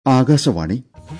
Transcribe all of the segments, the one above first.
ആകാശവാണി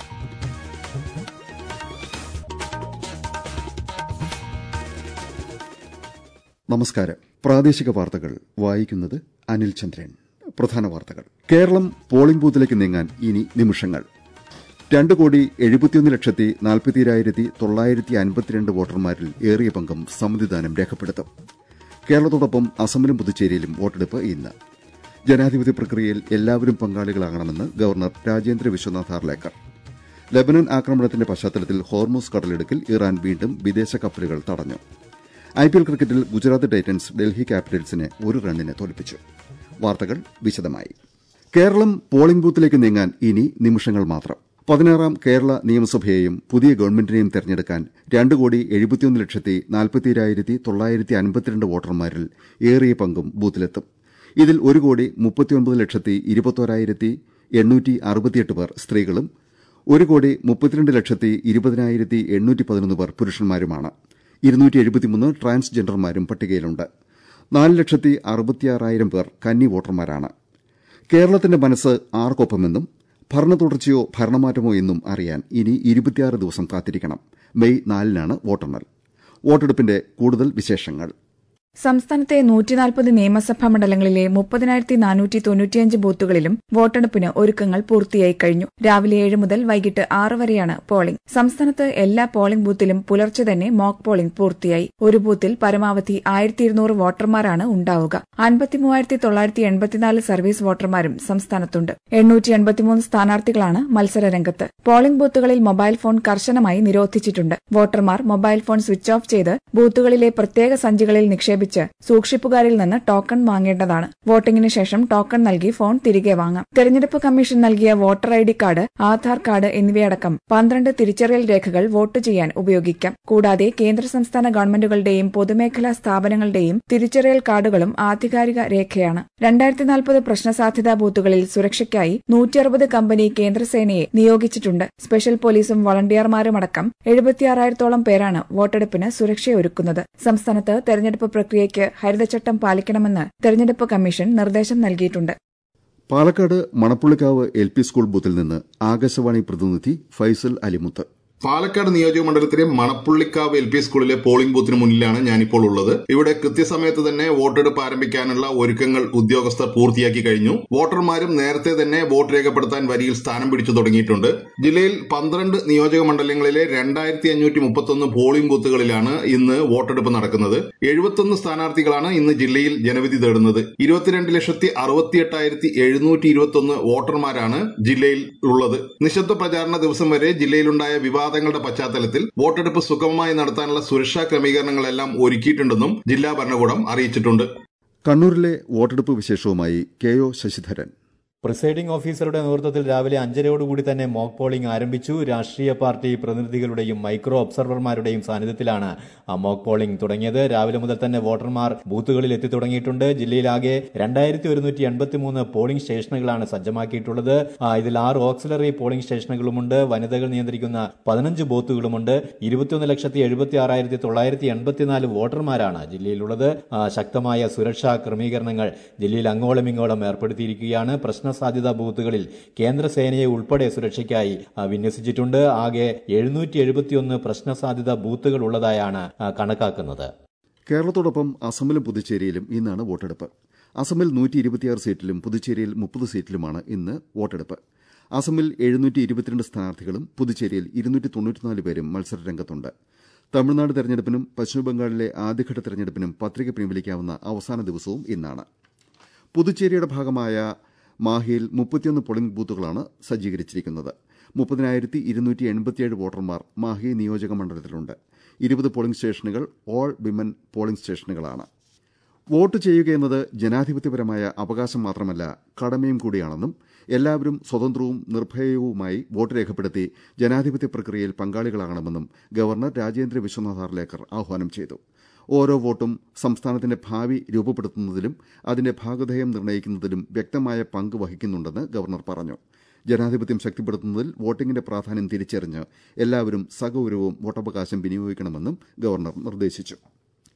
നമസ്കാരം പ്രാദേശിക വാർത്തകൾ വായിക്കുന്നത് അനിൽ ചന്ദ്രൻ പ്രധാന വാർത്തകൾ കേരളം പോളിംഗ് ബൂത്തിലേക്ക് നീങ്ങാൻ ഇനി നിമിഷങ്ങൾ രണ്ട് കോടി എഴുപത്തിയൊന്ന് ലക്ഷത്തി നാൽപ്പത്തിരായിരത്തി തൊള്ളായിരത്തി അൻപത്തിരണ്ട് വോട്ടർമാരിൽ ഏറിയ പങ്കും സമ്മതിദാനം രേഖപ്പെടുത്തും കേരളത്തോടൊപ്പം അസമിലും പുതുച്ചേരിയിലും വോട്ടെടുപ്പ് ഇന്ന് ജനാധിപത്യ പ്രക്രിയയിൽ എല്ലാവരും പങ്കാളികളാകണമെന്ന് ഗവർണർ രാജേന്ദ്ര വിശ്വനാഥ് ആർലേക്കർ ലബനൻ ആക്രമണത്തിന്റെ പശ്ചാത്തലത്തിൽ ഹോർമൂസ് കടലിടുക്കിൽ ഇറാൻ വീണ്ടും വിദേശ കപ്പലുകൾ തടഞ്ഞു ഐപിഎൽ ക്രിക്കറ്റിൽ ഗുജറാത്ത് ടൈറ്റൻസ് ഡൽഹി ക്യാപിറ്റൽസിനെ ഒരു റണ്ണിന് തോൽപ്പിച്ചു വാർത്തകൾ വിശദമായി കേരളം പോളിംഗ് ബൂത്തിലേക്ക് നീങ്ങാൻ ഇനി നിമിഷങ്ങൾ മാത്രം പതിനാറാം കേരള നിയമസഭയെയും പുതിയ ഗവൺമെന്റിനെയും തെരഞ്ഞെടുക്കാൻ രണ്ട് കോടി എഴുപത്തിയൊന്ന് ലക്ഷത്തി നാൽപ്പത്തിരായിരത്തി തൊള്ളായിരത്തി അൻപത്തിരണ്ട് വോട്ടർമാരിൽ ഏറിയ പങ്കും ബൂത്തിലെത്തും ഇതിൽ ഒരു കോടി മുപ്പത്തിയൊൻപത് ലക്ഷത്തി ഇരുപത്തോരായിരത്തി എണ്ണൂറ്റി അറുപത്തിയെട്ട് പേർ സ്ത്രീകളും ഒരു കോടി മുപ്പത്തിരണ്ട് ലക്ഷത്തി ഇരുപതിനായിരത്തി എണ്ണൂറ്റി പതിനൊന്ന് പേർ പുരുഷന്മാരുമാണ് ഇരുന്നൂറ്റി എഴുപത്തിമൂന്ന് ട്രാൻസ്ജെൻഡർമാരും പട്ടികയിലുണ്ട് നാല് ലക്ഷത്തി അറുപത്തിയാറായിരം പേർ കന്നി വോട്ടർമാരാണ് കേരളത്തിന്റെ മനസ്സ് ആർക്കൊപ്പമെന്നും ഭരണ തുടർച്ചയോ ഭരണമാറ്റമോ എന്നും അറിയാൻ ഇനി ഇരുപത്തിയാറ് ദിവസം കാത്തിരിക്കണം മെയ് നാലിനാണ് വോട്ടെണ്ണൽ വോട്ടെടുപ്പിന്റെ കൂടുതൽ വിശേഷങ്ങൾ സംസ്ഥാനത്തെ നൂറ്റിനാൽപ്പത് നിയമസഭാ മണ്ഡലങ്ങളിലെ മുപ്പതിനായിരത്തി നാനൂറ്റി തൊണ്ണൂറ്റിയഞ്ച് ബൂത്തുകളിലും വോട്ടെടുപ്പിന് ഒരുക്കങ്ങൾ പൂർത്തിയായി കഴിഞ്ഞു രാവിലെ ഏഴ് മുതൽ വൈകിട്ട് ആറ് വരെയാണ് പോളിംഗ് സംസ്ഥാനത്ത് എല്ലാ പോളിംഗ് ബൂത്തിലും പുലർച്ചെ തന്നെ മോക്ക് പോളിംഗ് പൂർത്തിയായി ഒരു ബൂത്തിൽ പരമാവധി ആയിരത്തി ഇരുന്നൂറ് വോട്ടർമാരാണ് ഉണ്ടാവുക അൻപത്തിമൂവായിരത്തി തൊള്ളായിരത്തി എൺപത്തിനാല് സർവീസ് വോട്ടർമാരും സംസ്ഥാനത്തുണ്ട് എണ്ണൂറ്റി എൺപത്തിമൂന്ന് സ്ഥാനാർത്ഥികളാണ് മത്സരരംഗത്ത് പോളിംഗ് ബൂത്തുകളിൽ മൊബൈൽ ഫോൺ കർശനമായി നിരോധിച്ചിട്ടുണ്ട് വോട്ടർമാർ മൊബൈൽ ഫോൺ സ്വിച്ച് ഓഫ് ചെയ്ത് ബൂത്തുകളിലെ പ്രത്യേക സഞ്ചികളിൽ നിക്ഷേപിച്ച് സൂക്ഷിപ്പുകാരിൽ നിന്ന് ടോക്കൺ വാങ്ങേണ്ടതാണ് വോട്ടിംഗിന് ശേഷം ടോക്കൺ നൽകി ഫോൺ തിരികെ വാങ്ങാം തെരഞ്ഞെടുപ്പ് കമ്മീഷൻ നൽകിയ voter I D card Aadhaar card എന്നിവയടക്കം പന്ത്രണ്ട് തിരിച്ചറിയൽ രേഖകൾ വോട്ട് ചെയ്യാൻ ഉപയോഗിക്കാം കൂടാതെ കേന്ദ്ര സംസ്ഥാന ഗവൺമെന്റുകളുടെയും പൊതുമേഖലാ സ്ഥാപനങ്ങളുടെയും തിരിച്ചറിയൽ കാർഡുകളും ആധികാരിക രേഖയാണ് രണ്ടായിരത്തി നാൽപ്പത് പ്രശ്നസാധ്യതാ ബൂത്തുകളിൽ സുരക്ഷയ്ക്കായി നൂറ്റിയറുപത് കമ്പനി കേന്ദ്രസേനയെ നിയോഗിച്ചിട്ടുണ്ട് സ്പെഷ്യൽ പോലീസും വളണ്ടിയർമാരുമടക്കം എഴുപത്തിയാറായിരത്തോളം പേരാണ് വോട്ടെടുപ്പിന് സുരക്ഷയൊരുക്കുന്നത് സംസ്ഥാനത്ത് തെരഞ്ഞെടുപ്പ് പ്രക്രിയയ്ക്ക് ഹരിതചട്ടം പാലിക്കണമെന്ന് തെരഞ്ഞെടുപ്പ് കമ്മീഷൻ നിർദ്ദേശം നൽകിയിട്ടുണ്ട് Palakkad Manappullikkavu L P school ബൂത്തിൽ നിന്ന് ആകാശവാണി പ്രതിനിധി ഫൈസൽ അലിമുത്ത് പാലക്കാട് നിയോജക മണ്ഡലത്തിലെ മണപ്പുള്ളിക്കാവ് എൽ പി സ്കൂളിലെ പോളിംഗ് ബൂത്തിന് മുന്നിലാണ് ഞാനിപ്പോൾ ഉള്ളത് ഇവിടെ കൃത്യസമയത്ത് തന്നെ വോട്ടെടുപ്പ് ആരംഭിക്കാനുള്ള ഒരുക്കങ്ങൾ ഉദ്യോഗസ്ഥർ പൂർത്തിയാക്കി കഴിഞ്ഞു വോട്ടർമാരും നേരത്തെ തന്നെ വോട്ട് രേഖപ്പെടുത്താൻ വരിയിൽ സ്ഥാനം പിടിച്ചു തുടങ്ങിയിട്ടുണ്ട് ജില്ലയിൽ പന്ത്രണ്ട് നിയോജക മണ്ഡലങ്ങളിലെ രണ്ടായിരത്തി അഞ്ഞൂറ്റി മുപ്പത്തൊന്ന് പോളിംഗ് ബൂത്തുകളിലാണ് ഇന്ന് വോട്ടെടുപ്പ് നടക്കുന്നത് എഴുപത്തൊന്ന് സ്ഥാനാർത്ഥികളാണ് ഇന്ന് ജില്ലയിൽ ജനവിധി തേടുന്നത് ഇരുപത്തിരണ്ട് ലക്ഷത്തി അറുപത്തിയെട്ടായിരത്തി എഴുന്നൂറ്റി ഇരുപത്തൊന്ന് വോട്ടർമാരാണ് ജില്ലയിൽ ഉള്ളത് നിശബ്ദ പ്രചാരണ ദിവസം വരെ ജില്ലയിലുണ്ടായ വിവാദ വിവാദങ്ങളുടെ പശ്ചാത്തലത്തിൽ വോട്ടെടുപ്പ് സുഗമമായി നടത്താനുള്ള സുരക്ഷാ ക്രമീകരണങ്ങളെല്ലാം ഒരുക്കിയിട്ടുണ്ടെന്നും ജില്ലാ ഭരണകൂടം അറിയിച്ചിട്ടുണ്ട് കണ്ണൂരിലെ വോട്ടെടുപ്പ് വിശേഷവുമായി കെ ഒ ശശിധരൻ പ്രിസൈഡിംഗ് ഓഫീസറുടെ നേതൃത്വത്തിൽ രാവിലെ അഞ്ചരയോടുകൂടി തന്നെ മോക്ക് പോളിംഗ് ആരംഭിച്ചു രാഷ്ട്രീയ പാർട്ടി പ്രതിനിധികളുടെയും മൈക്രോ ഒബ്സർവർമാരുടെയും സാന്നിധ്യത്തിലാണ് മോക്ക് പോളിംഗ് തുടങ്ങിയത് രാവിലെ മുതൽ തന്നെ വോട്ടർമാർ ബൂത്തുകളിൽ എത്തി തുടങ്ങിയിട്ടുണ്ട് ജില്ലയിലാകെ രണ്ടായിരത്തി ഒരുന്നൂറ്റി എൺപത്തിമൂന്ന് പോളിംഗ് സ്റ്റേഷനുകളാണ് സജ്ജമാക്കിയിട്ടുള്ളത് ഇതിൽ ആറ് ഓക്സിലറി പോളിംഗ് സ്റ്റേഷനുകളുമുണ്ട് വനിതകൾ നിയന്ത്രിക്കുന്ന പതിനഞ്ച് ബൂത്തുകളുമുണ്ട് ഇരുപത്തിയൊന്ന് ലക്ഷത്തി എഴുപത്തി ആറായിരത്തി തൊള്ളായിരത്തി എൺപത്തിനാല് വോട്ടർമാരാണ് ജില്ലയിലുള്ളത് ശക്തമായ സുരക്ഷാ ക്രമീകരണങ്ങൾ ജില്ലയിൽ അങ്ങോളം ഇങ്ങോളം ഏർപ്പെടുത്തിയിരിക്കുകയാണ് പ്രശ്ന സാധ്യതാ ബൂത്തുകളിൽ കേന്ദ്രസേനയെ ഉൾപ്പെടെ സുരക്ഷയ്ക്കായി വിന്യസിച്ചിട്ടുണ്ട് ആകെ എഴുന്നൂറ്റി എഴുപത്തിയൊന്ന് പ്രശ്ന സാധ്യതാ ബൂത്തുകൾ ഉള്ളതായാണ് കണക്കാക്കുന്നത് കേരളത്തോടൊപ്പം അസമിലും പുതുച്ചേരിയിലും ഇന്നാണ് വോട്ടെടുപ്പ് അസമിൽ നൂറ്റി ഇരുപത്തിയാറ് സീറ്റിലും പുതുച്ചേരിയിൽ മുപ്പത് സീറ്റിലുമാണ് ഇന്ന് വോട്ടെടുപ്പ് അസമിൽ എഴുന്നൂറ്റി ഇരുപത്തിരണ്ട് സ്ഥാനാർത്ഥികളും പുതുച്ചേരിയിൽ ഇരുന്നൂറ്റി തൊണ്ണൂറ്റിനാല് പേരും മത്സരരംഗത്തുണ്ട് തമിഴ്നാട് തെരഞ്ഞെടുപ്പിനും പശ്ചിമബംഗാളിലെ ആദ്യഘട്ട തെരഞ്ഞെടുപ്പിനും പത്രിക പിൻവലിക്കാവുന്ന അവസാന ദിവസവും ഇന്നാണ് പുതുച്ചേരിയുടെ ഭാഗമായ മാഹിയിൽ മുപ്പത്തിയൊന്ന് പോളിംഗ് ബൂത്തുകളാണ് സജ്ജീകരിച്ചിരിക്കുന്നത് മുപ്പതിനായിരത്തി ഇരുന്നൂറ്റി എൺപത്തിയേഴ് വോട്ടർമാർ മാഹി നിയോജക മണ്ഡലത്തിലുണ്ട് ഇരുപത് പോളിംഗ് സ്റ്റേഷനുകൾ ഓൾ വിമൻ പോളിംഗ് സ്റ്റേഷനുകളാണ് വോട്ട് ചെയ്യുകയെന്നത് ജനാധിപത്യപരമായ അവകാശം മാത്രമല്ല കടമയും കൂടിയാണെന്നും എല്ലാവരും സ്വതന്ത്രവും നിർഭയവുമായി വോട്ട് രേഖപ്പെടുത്തി ജനാധിപത്യ പ്രക്രിയയിൽ പങ്കാളികളാകണമെന്നും ഗവർണർ രാജേന്ദ്ര വിശ്വനാഥ് ആർലേക്കർ ആഹ്വാനം ചെയ്തു ഓരോ വോട്ടും സംസ്ഥാനത്തിന്റെ ഭാവി രൂപപ്പെടുത്തുന്നതിലും അതിന്റെ ഭാഗധേയം നിർണ്ണയിക്കുന്നതിലും വ്യക്തമായ പങ്ക് വഹിക്കുന്നുണ്ടെന്ന് ഗവർണർ പറഞ്ഞു ജനാധിപത്യം ശക്തിപ്പെടുത്തുന്നതിൽ വോട്ടിംഗിന്റെ പ്രാധാന്യം തിരിച്ചറിഞ്ഞ് എല്ലാവരും സഗൌരവവും വോട്ടവകാശം വിനിയോഗിക്കണമെന്നും ഗവർണർ നിർദ്ദേശിച്ചു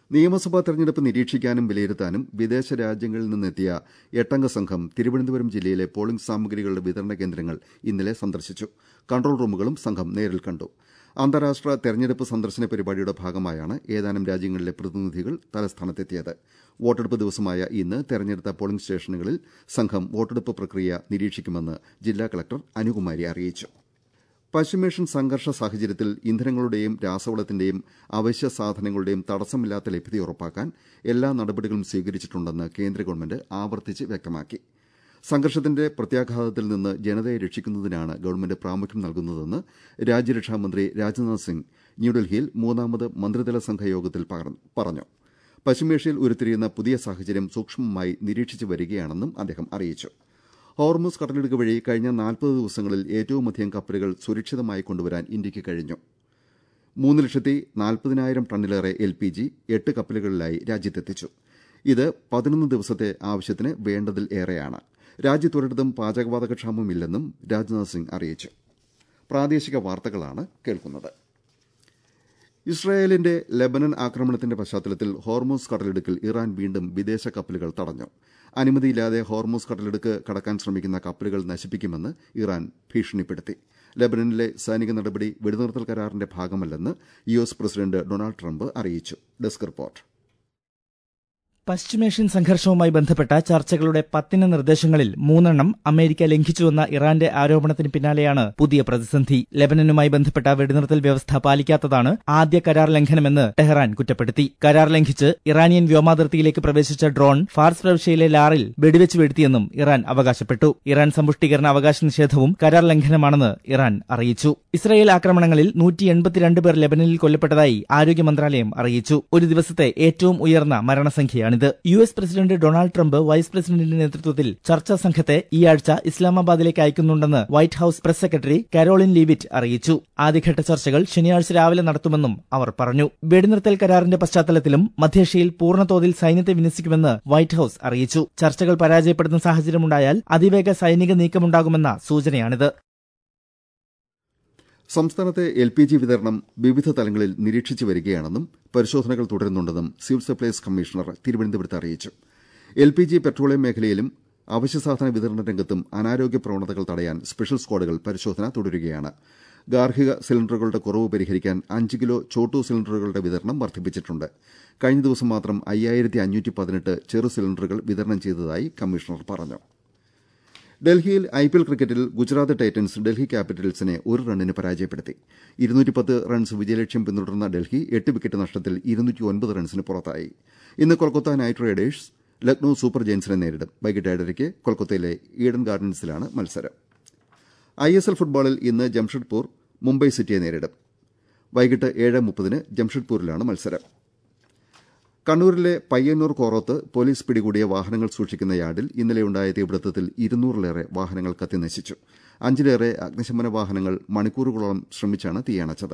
നിയമസഭാ തെരഞ്ഞെടുപ്പ് നിരീക്ഷിക്കാനും വിലയിരുത്താനും വിദേശ രാജ്യങ്ങളിൽ നിന്നെത്തിയ എട്ടംഗ സംഘം തിരുവനന്തപുരം ജില്ലയിലെ പോളിംഗ് സാമഗ്രികളുടെ വിതരണ കേന്ദ്രങ്ങൾ ഇന്നലെ സന്ദർശിച്ചു കൺട്രോൾ റൂമുകളും സംഘം നേരിൽ കണ്ടു അന്താരാഷ്ട്ര തെരഞ്ഞെടുപ്പ് സന്ദർശന പരിപാടിയുടെ ഭാഗമായാണ് ഏതാനും രാജ്യങ്ങളിലെ പ്രതിനിധികൾ തലസ്ഥാനത്തെത്തിയത് വോട്ടെടുപ്പ് ദിവസമായ ഇന്ന് തെരഞ്ഞെടുത്ത പോളിംഗ് സ്റ്റേഷനുകളിൽ സംഘം വോട്ടെടുപ്പ് പ്രക്രിയ നിരീക്ഷിക്കുമെന്ന് ജില്ലാ കളക്ടർ അനുകുമാരി അറിയിച്ചു പശ്ചിമേഷ്യൻ സംഘർഷ സാഹചര്യത്തിൽ ഇന്ധനങ്ങളുടെയും രാസവളത്തിന്റെയും അവശ്യ സാധനങ്ങളുടെയും തടസ്സമില്ലാത്ത ലഭ്യത ഉറപ്പാക്കാൻ എല്ലാ നടപടികളും സ്വീകരിച്ചിട്ടുണ്ടെന്ന് കേന്ദ്ര ഗവൺമെന്റ് ആവർത്തിച്ച് വ്യക്തമാക്കി സംഘർഷത്തിന്റെ പ്രത്യാഘാതത്തിൽ നിന്ന് ജനതയെ രക്ഷിക്കുന്നതിനാണ് ഗവൺമെന്റ് പ്രാമുഖ്യം നൽകുന്നതെന്ന് രാജ്യരക്ഷാമന്ത്രി രാജ്നാഥ് സിംഗ് ന്യൂഡൽഹിയിൽ മൂന്നാമത് മന്ത്രിതല സംഘ യോഗത്തിൽ പറഞ്ഞു പശ്ചിമേഷ്യയിൽ ഉരുത്തിരിയുന്ന പുതിയ സാഹചര്യം സൂക്ഷ്മമായി നിരീക്ഷിച്ചു വരികയാണെന്നും അദ്ദേഹം അറിയിച്ചു ഹോർമുസ് കടലിടുക്ക് വഴി കഴിഞ്ഞ നാൽപ്പത് ദിവസങ്ങളിൽ ഏറ്റവുമധികം കപ്പലുകൾ സുരക്ഷിതമായി കൊണ്ടുവരാൻ ഇന്ത്യയ്ക്ക് കഴിഞ്ഞു മൂന്ന് ലക്ഷത്തി നാൽപ്പതിനായിരം ടണ്ണിലേറെ എൽ പി ജി എട്ട് കപ്പലുകളിലായി രാജ്യത്തെത്തിച്ചു ഇത് പതിനൊന്ന് ദിവസത്തെ ആവശ്യത്തിന് വേണ്ടതിൽ ഏറെയാണ് രാജ്യത്തൊരിടത്തും പാചകവാതക ക്ഷാമമില്ലെന്നും രാജ്നാഥ് സിംഗ് അറിയിച്ചു പ്രാദേശിക വാർത്തകളാണ് കേൾക്കുന്നത് ഇസ്രായേലിന്റെ ലെബനൻ ആക്രമണത്തിന്റെ പശ്ചാത്തലത്തിൽ ഹോർമോസ് കടലിടുക്കിൽ ഇറാൻ വീണ്ടും വിദേശ കപ്പലുകൾ തടഞ്ഞു അനുമതിയില്ലാതെ ഹോർമോസ് കടലിടുക്ക് കടക്കാൻ ശ്രമിക്കുന്ന കപ്പലുകൾ നശിപ്പിക്കുമെന്ന് ഇറാൻ ഭീഷണിപ്പെടുത്തി ലെബനനിലെ സൈനിക നടപടി വെടിനിർത്തൽ കരാറിന്റെ ഭാഗമല്ലെന്ന് U S president Donald Trump അറിയിച്ചു ഡെസ്ക് റിപ്പോർട്ട് പശ്ചിമേഷ്യൻ സംഘർഷവുമായി ബന്ധപ്പെട്ട ചർച്ചകളുടെ പത്തിന് നിർദ്ദേശങ്ങളിൽ മൂന്നെണ്ണം അമേരിക്ക ലംഘിച്ചുവെന്ന ഇറാന്റെ ആരോപണത്തിന് പിന്നാലെയാണ് പുതിയ പ്രതിസന്ധി ലെബനനുമായി ബന്ധപ്പെട്ട വെടിനിർത്തൽ വ്യവസ്ഥ പാലിക്കാത്തതാണ് ആദ്യ കരാർ ലംഘനമെന്ന് ടെഹ്റാൻ കുറ്റപ്പെടുത്തി കരാർ ലംഘിച്ച് ഇറാനിയൻ വ്യോമാതിർത്തിയിലേക്ക് പ്രവേശിച്ച ഡ്രോൺ ഫാർസ് പ്രവിശ്യയിലെ ലാറിൽ വെടിവെച്ച് വീഴ്ത്തിയെന്നും ഇറാൻ അവകാശപ്പെട്ടു ഇറാൻ സമ്പുഷ്ടീകരണ അവകാശ നിഷേധവും കരാർ ലംഘനമാണെന്ന് ഇറാൻ അറിയിച്ചു ഇസ്രായേൽ ആക്രമണങ്ങളിൽ നൂറ്റി എൺപത്തിരണ്ട് പേർ ലെബനനിൽ കൊല്ലപ്പെട്ടതായി ആരോഗ്യ മന്ത്രാലയം അറിയിച്ചു ഒരു ദിവസത്തെ ഏറ്റവും ഉയർന്ന മരണസംഖ്യയാണ് ഇത് U S president Donald Trump vice പ്രസിഡന്റിന്റെ നേതൃത്വത്തിൽ ചർച്ചാ സംഘത്തെ ഈ ആഴ്ച ഇസ്ലാമാബാദിലേക്ക് അയക്കുന്നുണ്ടെന്ന് White House press secretary Karoline Leavitt അറിയിച്ചു ആദ്യഘട്ട ചർച്ചകൾ ശനിയാഴ്ച രാവിലെ നടത്തുമെന്നും അവർ പറഞ്ഞു വെടിനിർത്തൽ കരാറിന്റെ പശ്ചാത്തലത്തിലും മധ്യേഷ്യയിൽ പൂർണ്ണതോതിൽ സൈന്യത്തെ വിന്യസിക്കുമെന്ന് വൈറ്റ് ഹൌസ് അറിയിച്ചു ചർച്ചകൾ പരാജയപ്പെടുന്ന സാഹചര്യമുണ്ടായാൽ അതിവേഗ സൈനിക നീക്കമുണ്ടാകുമെന്ന സൂചനയാണിത് സംസ്ഥാനത്തെ എൽ പി ജി വിതരണം വിവിധ തലങ്ങളിൽ നിരീക്ഷിച്ചു വരികയാണെന്നും പരിശോധനകൾ തുടരുന്നുണ്ടെന്നും സിവിൽ സപ്ലൈസ് കമ്മീഷണർ തിരുവനന്തപുരത്ത് അറിയിച്ചു എൽ പി ജി പെട്രോളിയം മേഖലയിലും അവശ്യസാധന വിതരണ രംഗത്തും അനാരോഗ്യ പ്രവണതകൾ തടയാൻ സ്പെഷ്യൽ സ്ക്വാഡുകൾ പരിശോധന തുടരുകയാണ് ഗാർഹിക സിലിണ്ടറുകളുടെ കുറവ് പരിഹരിക്കാൻ അഞ്ച് കിലോ ചോട്ടു സിലിണ്ടറുകളുടെ വിതരണം വർദ്ധിപ്പിച്ചിട്ടുണ്ട് കഴിഞ്ഞ ദിവസം മാത്രം അയ്യായിരത്തി അഞ്ഞൂറ്റി പതിനെട്ട് ചെറു സിലിണ്ടറുകൾ വിതരണം ചെയ്തതായി കമ്മീഷണർ പറഞ്ഞു ഡൽഹിയിൽ ഐപിഎൽ ക്രിക്കറ്റിൽ ഗുജറാത്ത് ടൈറ്റൻസ് ഡൽഹി ക്യാപിറ്റൽസിനെ ഒരു റണ്ണിന് പരാജയപ്പെടുത്തി ഇരുന്നൂറ്റിപ്പത്ത് റൺസ് വിജയലക്ഷ്യം പിന്തുടർന്ന ഡൽഹി എട്ട് വിക്കറ്റ് നഷ്ടത്തിൽ ഇരുന്നൂറ്റിയൊൻപത് റൺസിന് പുറത്തായി ഇന്ന് Kolkata Knight Riders Lucknow super ജയൻസിനെ നേരിടും വൈകിട്ട് ഏഴരയ്ക്ക് കൊൽക്കത്തയിലെ ഈഡൻ ഗാർഡൻസിലാണ് മത്സരം ഐ എസ് എൽ ഫുട്ബോളിൽ ഇന്ന് ജംഷഡ്പൂർ മുംബൈ സിറ്റിയെ നേരിടും വൈകിട്ട് ഏഴ് മുപ്പതിന് ജംഷഡ്പൂരിലാണ് മത്സരം കണ്ണൂരിലെ പയ്യന്നൂർ കോറോത്ത് പോലീസ് പിടികൂടിയ വാഹനങ്ങൾ സൂക്ഷിക്കുന്ന യാർഡിൽ ഇന്നലെയുണ്ടായ തീപിടുത്തത്തിൽ ഇരുന്നൂറിലേറെ വാഹനങ്ങൾ കത്തിനശിച്ചു അഞ്ചിലേറെ അഗ്നിശമന വാഹനങ്ങൾ മണിക്കൂറുകളോളം ശ്രമിച്ചാണ് തീയണച്ചത്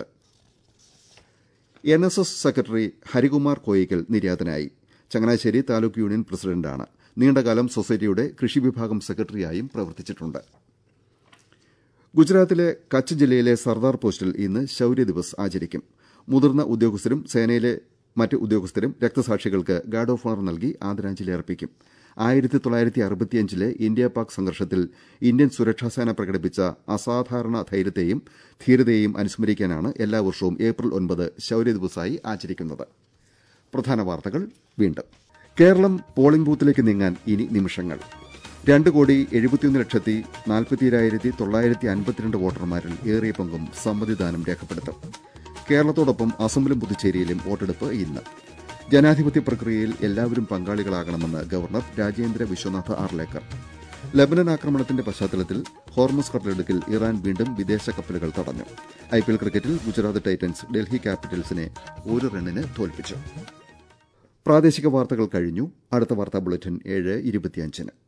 N S S secretary Harikumar Koickal നിര്യാതനായി ചങ്ങനാശ്ശേരി താലൂക്ക് യൂണിയൻ പ്രസിഡന്റാണ് നീണ്ടകാലം സൊസൈറ്റിയുടെ കൃഷി വിഭാഗം സെക്രട്ടറിയായും പ്രവർത്തിച്ചിട്ടുണ്ട് ഗുജറാത്തിലെ കച്ച് ജില്ലയിലെ സർദാർ പോസ്റ്റിൽ ഇന്ന് ശൌര്യ ദിവസ് ആചരിക്കും മുതിർന്ന ഉദ്യോഗസ്ഥരും സേനയിലെ മറ്റ് ഉദ്യോഗസ്ഥരും രക്തസാക്ഷികൾക്ക് ഗാർഡ് ഓഫ് ഓണർ നൽകി ആദരാഞ്ജലി അർപ്പിക്കും ആയിരത്തി തൊള്ളായിരത്തി അറുപത്തിയഞ്ചിലെ ഇന്ത്യ പാക് സംഘർഷത്തിൽ ഇന്ത്യൻ സുരക്ഷാസേന പ്രകടിപ്പിച്ച അസാധാരണ ധൈര്യത്തെയും ധീരതയെയും അനുസ്മരിക്കാനാണ് എല്ലാ വർഷവും ഏപ്രിൽ ഒൻപത് ശൌര്യ ദിവസമായി ആചരിക്കുന്നത് പ്രധാന വാർത്തകൾ വീണ്ടും കേരളം പോളിംഗ് ബൂത്തിലേക്ക് നീങ്ങാൻ ഇനി നിമിഷങ്ങൾ രണ്ട് കോടി എഴുപത്തിയൊന്ന് ലക്ഷത്തി നാൽപ്പത്തിയേഴായിരത്തി തൊള്ളായിരത്തി അൻപത്തിരണ്ട് വോട്ടർമാരിൽ ഏറിയ പങ്കും സമ്മതിദാനം രേഖപ്പെടുത്തും കേരളത്തോടൊപ്പം അസമിലും പുതുച്ചേരിയിലും വോട്ടെടുപ്പ് ഇന്ന് ജനാധിപത്യ പ്രക്രിയയിൽ എല്ലാവരും പങ്കാളികളാകണമെന്ന് ഗവർണർ രാജേന്ദ്ര വിശ്വനാഥ ആർലേക്കർ ലബനൻ ആക്രമണത്തിന്റെ പശ്ചാത്തലത്തിൽ ഹോർമസ് കടലിടുക്കിൽ ഇറാൻ വീണ്ടും വിദേശ കപ്പലുകൾ തടഞ്ഞു ഐപിഎൽ ക്രിക്കറ്റിൽ ഗുജറാത്ത് ടൈറ്റൻസ് ഡൽഹി ക്യാപിറ്റൽസിനെ ഒരു റണ്ണിന് തോൽപ്പിച്ചു പ്രാദേശിക വാർത്തകൾ കഴിഞ്ഞു അടുത്ത വാർത്താ ബുള്ളറ്റിൻ ഏഴ് ഇരുപത്തിയഞ്ചിന്